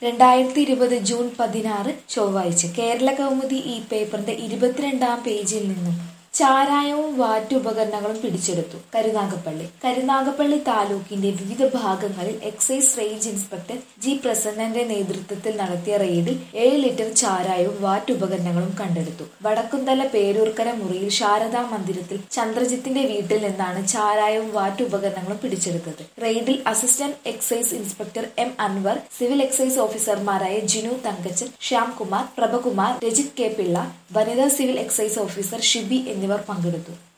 രണ്ടായിരത്തി ഇരുപത് ജൂൺ പതിനാറ് ചൊവ്വാഴ്ച കേരള കൗമുദി ഈ പേപ്പറിന്റെ ഇരുപത്തിരണ്ടാം പേജിൽ നിന്നും ചാരായവും വാറ്റുപകരണങ്ങളും പിടിച്ചെടുത്തു കരുനാഗപ്പള്ളി കരുനാഗപ്പള്ളി താലൂക്കിന്റെ വിവിധ ഭാഗങ്ങളിൽ എക്സൈസ് റേഞ്ച് ഇൻസ്പെക്ടർ ജി പ്രസന്നന്റെ നേതൃത്വത്തിൽ നടത്തിയ റെയ്ഡിൽ ഏഴ് ലിറ്റർ ചാരായവും വാറ്റുപകരണങ്ങളും കണ്ടെടുത്തു വടക്കുംതല പേരൂർക്കര മുറിയിൽ ശാരദാ മന്ദിരത്തിൽ ചന്ദ്രജിത്തിന്റെ വീട്ടിൽ നിന്നാണ് ചാരായവും വാറ്റുപകരണങ്ങളും പിടിച്ചെടുത്തത് റെയ്ഡിൽ assistant excise inspector M Anwar civil excise ഓഫീസർമാരായ ജിനു തങ്കച്ചൻ ശ്യാംകുമാർ പ്രഭകുമാർ രജിത് കെ പിള്ള വനിതാ സിവിൽ എക്സൈസ് ഓഫീസർ ഷിബി എന്നിവർ പങ്കെടുത്തു